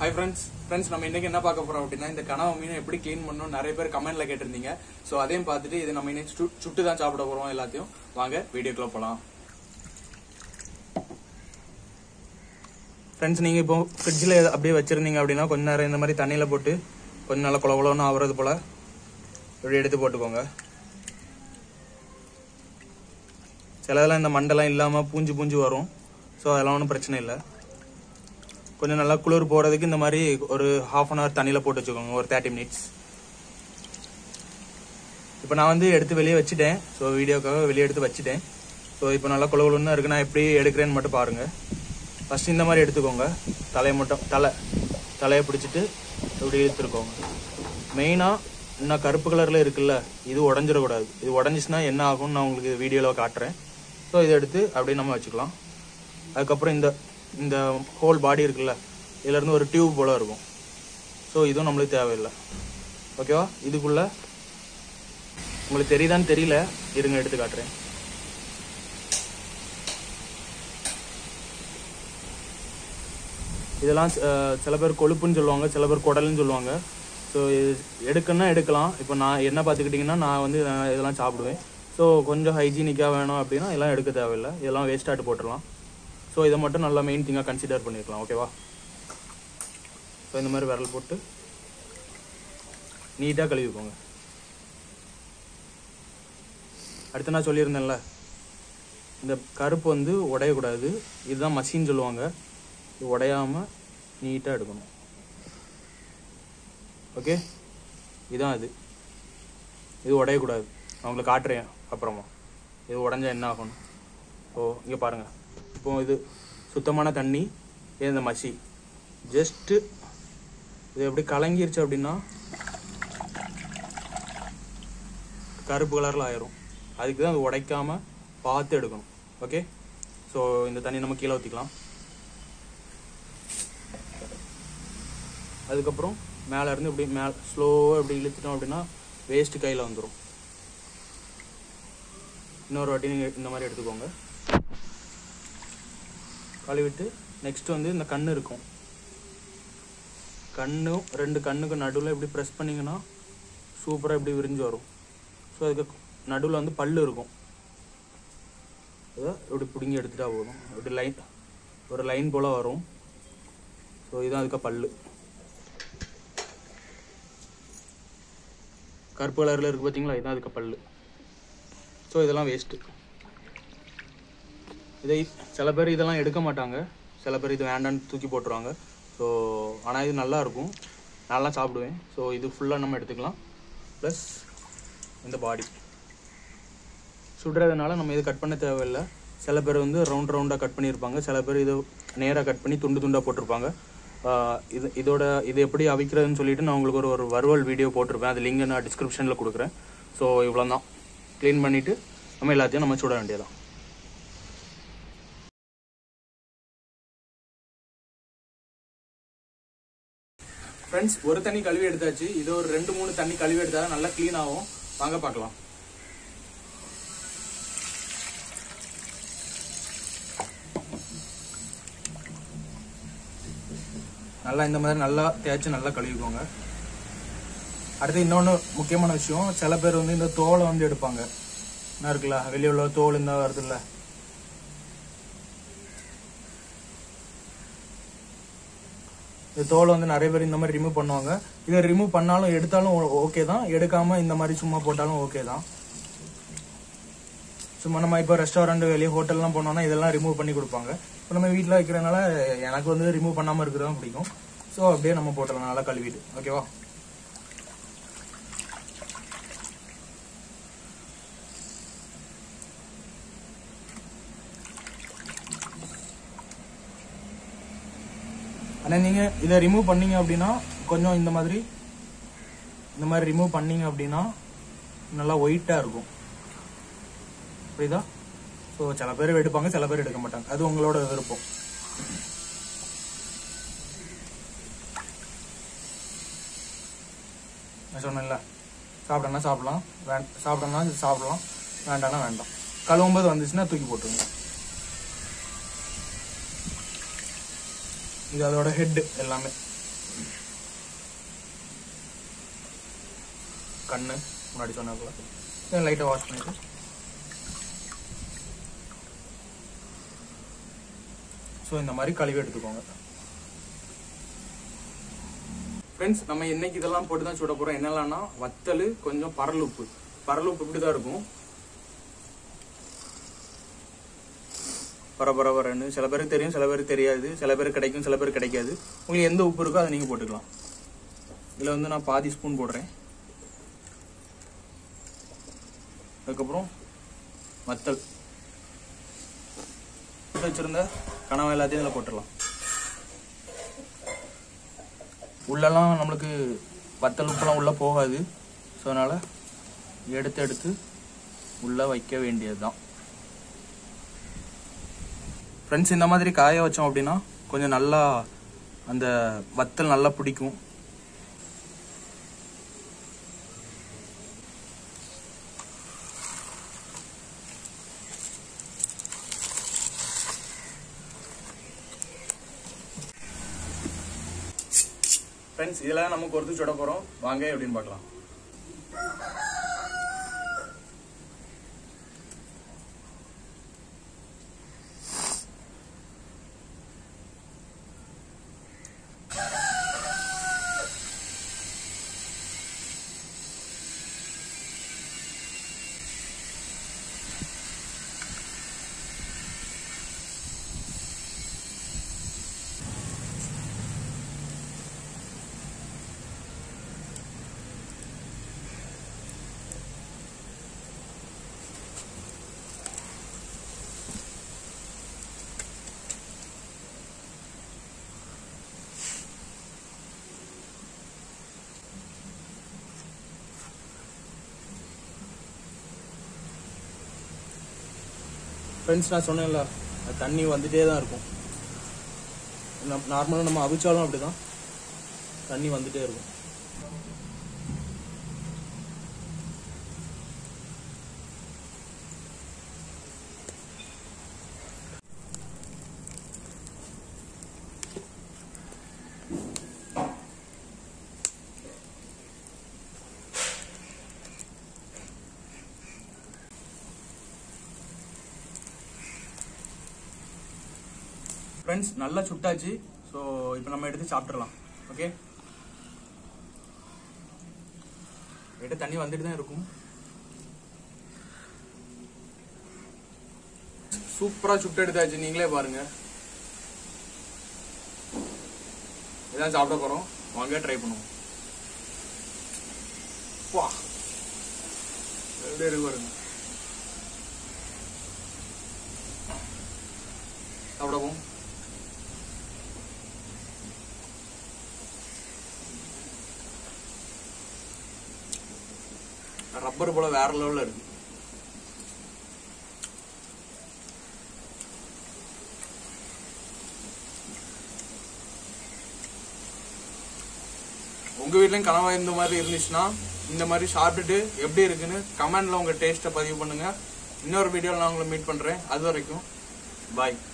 hi friends friends நம்ம இன்னைக்கு என்ன பார்க்க போறோம் அப்படின்னா இந்த கனவா மீனை எப்படி க்ளீன் பண்ணணும் நிறைய பேர் கமெண்ட்ல கேட்டிருந்தீங்க ஸோ அதையும் பார்த்துட்டு இது நம்ம இன்னைக்கு சு- சுட்டு தான் சாப்பிட போறோம் எல்லாத்தையும் வாங்க வீடியோக்குள்ள போலாம் ஃப்ரெண்ட்ஸ் நீங்க இப்போ ஃப்ரிட்ஜில் அப்படியே வச்சிருந்தீங்க அப்படின்னா கொஞ்ச நேரம் இந்த மாதிரி தண்ணியில போட்டு கொஞ்சம் நல்லா குள குளம்னு ஆகுறது போல இப்படி எடுத்து போட்டுக்கோங்க சிலதெல்லாம் இந்த மண்டெல்லாம் இல்லாமல் பூஞ்சு பூஞ்சு வரும் ஸோ அதெல்லாம் ஒன்றும் பிரச்சனை இல்லை கொஞ்சம் நல்லா குளிர் போகிறதுக்கு இந்த மாதிரி ஒரு ஹாஃப் அன் ஹவர் தண்ணியில் போட்டு வச்சுக்கோங்க ஒரு தேர்ட்டி மினிட்ஸ் இப்போ நான் வந்து எடுத்து வெளியே வச்சுட்டேன் ஸோ வீடியோக்காக வெளியே எடுத்து வச்சுட்டேன் ஸோ இப்போ நல்லா குளு குளுன்னு இருக்கு நான் எப்படி எடுக்கிறேன்னு மட்டும் பாருங்கள் ஃபர்ஸ்ட் இந்த மாதிரி எடுத்துக்கோங்க தலையை மட்டும் தலை தலையை பிடிச்சிட்டு இப்படி இழுத்துருக்கோங்க மெயினாக இன்னும் கருப்பு கலரில் இருக்குல்ல இது உடஞ்சிடக்கூடாது இது உடஞ்சிச்சுன்னா என்ன ஆகும்னு நான் உங்களுக்கு வீடியோவில் காட்டுறேன் ஸோ இதை எடுத்து அப்படியே நம்ம வச்சுக்கலாம் அதுக்கப்புறம் இந்த இந்த ஹோல் பாடி இருக்குல்ல இதுலேருந்து ஒரு டியூப் போல் இருக்கும் ஸோ இதுவும் நம்மளுக்கு தேவையில்லை ஓகேவா இதுக்குள்ள உங்களுக்கு தெரியுதான்னு தெரியல இருங்க எடுத்து காட்டுறேன் இதெல்லாம் அஹ், சில பேர் கொழுப்புன்னு சொல்லுவாங்க சில பேர் குடல்னு சொல்லுவாங்க ஸோ எடுக்கணும்னா எடுக்கலாம் இப்போ நான் என்ன பார்த்துக்கிட்டிங்கன்னா நான் வந்து நான் இதெல்லாம் சாப்பிடுவேன் ஸோ கொஞ்சம் ஹைஜீனிக்காக வேணும் அப்படின்னா இதெல்லாம் எடுக்க தேவையில்லை இதெல்லாம் வேஸ்ட்டாட்டு போட்டுடலாம் ஸோ இதை மட்டும் நல்லா மெயின் திங்காக கன்சிடர் பண்ணிருக்கலாம் ஓகேவா ஸோ இந்த மாதிரி விரல் போட்டு நீட்டாக கழுவிக்கோங்க அடுத்து நான் சொல்லியிருந்தேன்ல இந்த கருப்பு வந்து உடையக்கூடாது இதுதான் மசின்னு சொல்லுவாங்க இது உடையாம நீட்டாக எடுக்கணும் ஓகே இதான் இது இது உடையக்கூடாது நான் உங்களுக்கு காட்டுறேன் அப்புறமா இது உடஞ்சா என்ன ஆகணும் ஓ இங்கே பாருங்கள் இப்போ இது சுத்தமான தண்ணி இது இந்த மசி ஜஸ்ட்டு இது எப்படி கலங்கிருச்சு அப்படின்னா கருப்பு கலரில் ஆயிரும் அதுக்கு தான் அது உடைக்காம பார்த்து எடுக்கணும் ஓகே ஸோ இந்த தண்ணி நம்ம கீழே ஊற்றிக்கலாம் அதுக்கப்புறம் மேலே இருந்து இப்படி மேலே ஸ்லோவாக இப்படி இழுத்துட்டோம் அப்படின்னா வேஸ்ட் கையில் வந்துடும் இன்னொரு வாட்டி நீங்கள் இந்த மாதிரி எடுத்துக்கோங்க கழுவிட்டு நெக்ஸ்ட் வந்து இந்த கண்ணு இருக்கும் கண்ணும் ரெண்டு கண்ணுக்கு நடுவில் இப்படி ப்ரெஸ் பண்ணிங்கன்னா சூப்பராக இப்படி விரிஞ்சு வரும் ஸோ அதுக்கு நடுவில் வந்து பல்லு இருக்கும் அதை இப்படி பிடுங்கி எடுத்துட்டா போதும் இப்படி லைன் ஒரு லைன் போல் வரும் ஸோ இதுதான் அதுக்கு பல்லு கருப்பு கலரில் இருக்குது பார்த்தீங்களா இதுதான் அதுக்கு பல்லு ஸோ இதெல்லாம் வேஸ்ட்டு இதை சில பேர் இதெல்லாம் எடுக்க மாட்டாங்க சில பேர் இது வேண்டான்னு தூக்கி போட்டுருவாங்க ஸோ ஆனால் இது நல்லா இருக்கும் நல்லா சாப்பிடுவேன் ஸோ இது ஃபுல்லாக நம்ம எடுத்துக்கலாம் ப்ளஸ் இந்த பாடி சுடுறதுனால நம்ம இது கட் பண்ண தேவையில்லை சில பேர் வந்து ரவுண்ட் ரவுண்டாக கட் பண்ணியிருப்பாங்க சில பேர் இது நேராக கட் பண்ணி துண்டு துண்டாக போட்டிருப்பாங்க ஆஹ் இது இதோட இது எப்படி அவிக்கிறதுன்னு சொல்லிட்டு நான் உங்களுக்கு ஒரு ஒரு வறுவல் வீடியோ போட்டிருப்பேன் அது லிங்க் நான் டிஸ்கிரிப்ஷனில் கொடுக்குறேன் ஸோ இவ்வளோ தான் க்ளீன் பண்ணிவிட்டு நம்ம எல்லாத்தையும் நம்ம சுட வேண்டியதான் ஃப்ரெண்ட்ஸ் ஒரு தண்ணி கழுவி எடுத்தாச்சு இது ஒரு ரெண்டு மூணு தண்ணி கழுவி எடுத்தா நல்லா க்ளீன் ஆகும் வாங்க பார்க்கலாம் நல்லா இந்த மாதிரி நல்லா தேய்ச்சி நல்லா கழுவிக்கோங்க அடுத்து இன்னொன்று முக்கியமான விஷயம் சில பேர் வந்து இந்த தோலை வந்து எடுப்பாங்க என்ன இருக்குல்ல வெளியே உள்ள தோல் இந்த வருதுல்ல இந்த தோலை வந்து நிறைய பேர் இந்த மாதிரி ரிமூவ் பண்ணுவாங்க இதை ரிமூவ் பண்ணாலும் எடுத்தாலும் ஓகே தான் எடுக்காம இந்த மாதிரி சும்மா போட்டாலும் ஓகே தான் சும்மா நம்ம இப்போ ரெஸ்டாரண்ட் வெளியே ஹோட்டல்லாம் போனோம்னா இதெல்லாம் ரிமூவ் பண்ணி கொடுப்பாங்க இப்போ நம்ம வீட்டில் வைக்கிறதுனால எனக்கு வந்து ரிமூவ் பண்ணாமல் இருக்கிறது தான் பிடிக்கும் ஸோ அப்படியே நம்ம போட்டுடலாம் நல்லா கழுவிட்டு ஓகேவா ஆனால் நீங்கள் இதை ரிமூவ் பண்ணீங்க அப்படின்னா கொஞ்சம் இந்த மாதிரி இந்த மாதிரி ரிமூவ் பண்ணீங்க அப்படின்னா நல்லா ஒயிட்டாக இருக்கும் புரியுதா ஸோ சில பேர் எடுப்பாங்க சில பேர் எடுக்க மாட்டாங்க அது உங்களோட விருப்பம் நான் சொன்னேன்ல சாப்பிட்டோன்னா சாப்பிடலாம் வேண் சாப்பிட்டோம்னா சாப்பிடலாம் வேண்டாம்னா வேண்டாம் கழுவும்போது வந்துச்சுன்னா தூக்கி போட்டுருங்க இது அதோட ஹெட் எல்லாமே கண்ணு முன்னாடி சொன்ன போல லைட்டாக வாஷ் பண்ணிட்டு ஸோ இந்த மாதிரி கழுவி எடுத்துக்கோங்க ஃப்ரெண்ட்ஸ் நம்ம இன்னைக்கு இதெல்லாம் போட்டு தான் சுட போகிறோம் என்னெல்லாம்னா வத்தல் கொஞ்சம் பரலுப்பு பரலுப்பு இப்படி தான் இருக்கும் பரபரபரன்னு சில பேருக்கு தெரியும் சில பேருக்கு தெரியாது சில பேருக்கு கிடைக்கும் சில பேருக்கு கிடைக்காது உங்களுக்கு எந்த உப்பு இருக்கோ அதை நீங்கள் போட்டுக்கலாம் இதில் வந்து நான் பாதி ஸ்பூன் போடுறேன் அதுக்கப்புறம் வத்தல் போட்டு வச்சிருந்த கனவா எல்லாத்தையும் இதில் போட்டுடலாம் உள்ளெல்லாம் நம்மளுக்கு வத்தல் உப்புலாம் உள்ளே போகாது ஸோ அதனால் எடுத்து எடுத்து உள்ளே வைக்க வேண்டியது தான் ஃப்ரெண்ட்ஸ் இந்த மாதிரி காய வச்சோம் அப்படின்னா கொஞ்சம் நல்லா அந்த வத்தல் நல்லா பிடிக்கும் ஃப்ரெண்ட்ஸ் இதெல்லாம் நமக்கு ஒருத்தர் சுட போகிறோம் வாங்க எப்படின்னு பார்க்கலாம் ஃப்ரெண்ட்ஸ் நான் சொன்னேன்ல அது தண்ணி வந்துட்டே தான் இருக்கும் நார்மலாக நம்ம அவிச்சாலும் அப்படிதான் தண்ணி வந்துட்டே இருக்கும் ஃப்ரெண்ட்ஸ் நல்லா சுட்டாச்சு ஸோ இப்போ நம்ம எடுத்து சாப்பிட்றலாம் ஓகே எடுத்து தண்ணி வந்துட்டு தான் இருக்கும் சூப்பரா சுட்டு எடுத்தாச்சு நீங்களே பாருங்க இதான் சாப்பிட போறோம் வாங்க ட்ரை பண்ணுவோம் வா எப்படி இருக்கு பாருங்க சாப்பிடவும் ரப்பர் போல வேற லெவல்ல இருக்கு உங்க வீட்லயும் கனவா இந்த மாதிரி இருந்துச்சுன்னா இந்த மாதிரி சாப்பிட்டுட்டு எப்படி இருக்குன்னு கமெண்ட்ல உங்க டேஸ்ட்டை பதிவு பண்ணுங்க இன்னொரு வீடியோல நான் உங்களை மீட் பண்றேன் அது வரைக்கும் பாய்